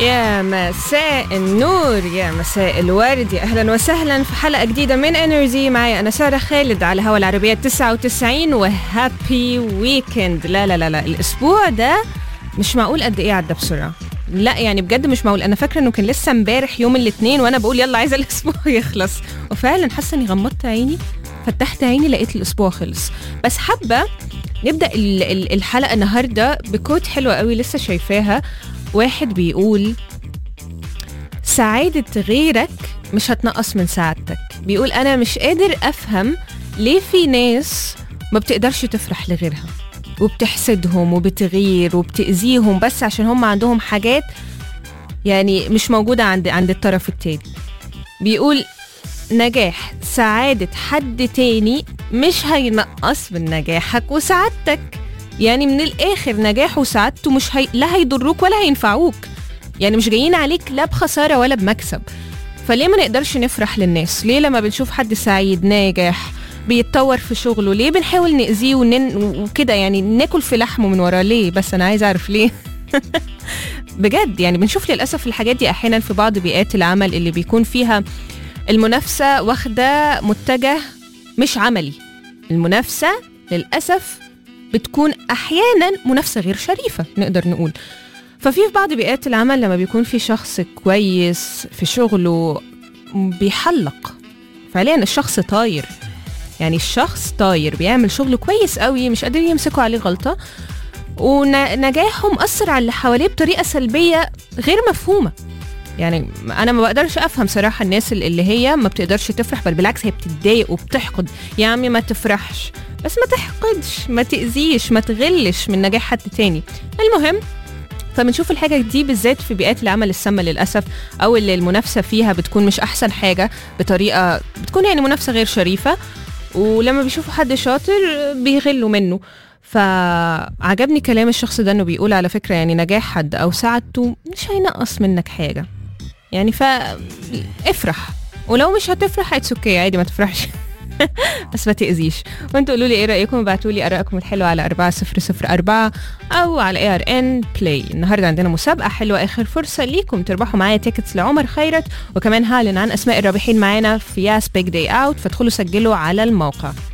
يا مساء النور يا مساء الورد يا اهلا وسهلا في حلقه جديده من انرجي معايا انا ساره خالد على هوا العربيه 99 وهابي ويكند لا لا لا لا الاسبوع ده مش معقول قد ايه عدى بسرعه لا يعني بجد مش معقول انا فاكره انه كان لسه امبارح يوم الاثنين وانا بقول يلا عايزه الاسبوع يخلص وفعلا حاسه اني غمضت عيني فتحت عيني لقيت الاسبوع خلص بس حابه نبدا ال- ال- الحلقه النهارده بكوت حلوه قوي لسه شايفاها واحد بيقول سعادة غيرك مش هتنقص من سعادتك بيقول أنا مش قادر أفهم ليه في ناس ما بتقدرش تفرح لغيرها وبتحسدهم وبتغير وبتأذيهم بس عشان هم عندهم حاجات يعني مش موجودة عند عند الطرف التاني بيقول نجاح سعادة حد تاني مش هينقص من نجاحك وسعادتك يعني من الآخر نجاحه وسعادته مش هي... لا هيضروك ولا هينفعوك يعني مش جايين عليك لا بخسارة ولا بمكسب فليه ما نقدرش نفرح للناس ليه لما بنشوف حد سعيد ناجح بيتطور في شغله ليه بنحاول نأذيه ونن... وكده يعني ناكل في لحمه من وراه ليه بس أنا عايز أعرف ليه بجد يعني بنشوف للأسف الحاجات دي أحيانا في بعض بيئات العمل اللي بيكون فيها المنافسة واخدة متجه مش عملي المنافسة للأسف بتكون أحيانا منافسة غير شريفة نقدر نقول ففي في بعض بيئات العمل لما بيكون في شخص كويس في شغله بيحلق فعليا الشخص طاير يعني الشخص طاير بيعمل شغله كويس قوي مش قادرين يمسكوا عليه غلطة ونجاحه مأثر على اللي حواليه بطريقة سلبية غير مفهومة يعني انا ما بقدرش افهم صراحه الناس اللي هي ما بتقدرش تفرح بل بالعكس هي بتتضايق وبتحقد يا عمي ما تفرحش بس ما تحقدش ما تاذيش ما تغلش من نجاح حد تاني المهم فبنشوف الحاجة دي بالذات في بيئات العمل السامة للأسف أو اللي المنافسة فيها بتكون مش أحسن حاجة بطريقة بتكون يعني منافسة غير شريفة ولما بيشوفوا حد شاطر بيغلوا منه فعجبني كلام الشخص ده انه بيقول على فكرة يعني نجاح حد أو سعادته مش هينقص منك حاجة يعني فافرح ولو مش هتفرح اتس اوكي عادي ما تفرحش بس ما تأذيش وانتوا قولوا لي ايه رأيكم ابعتوا لي ارائكم الحلوه على 4004 او على اي ار ان بلاي النهارده عندنا مسابقه حلوه اخر فرصه ليكم تربحوا معايا تيكتس لعمر خيرت وكمان هعلن عن اسماء الرابحين معانا في ياس بيج داي اوت فادخلوا سجلوا على الموقع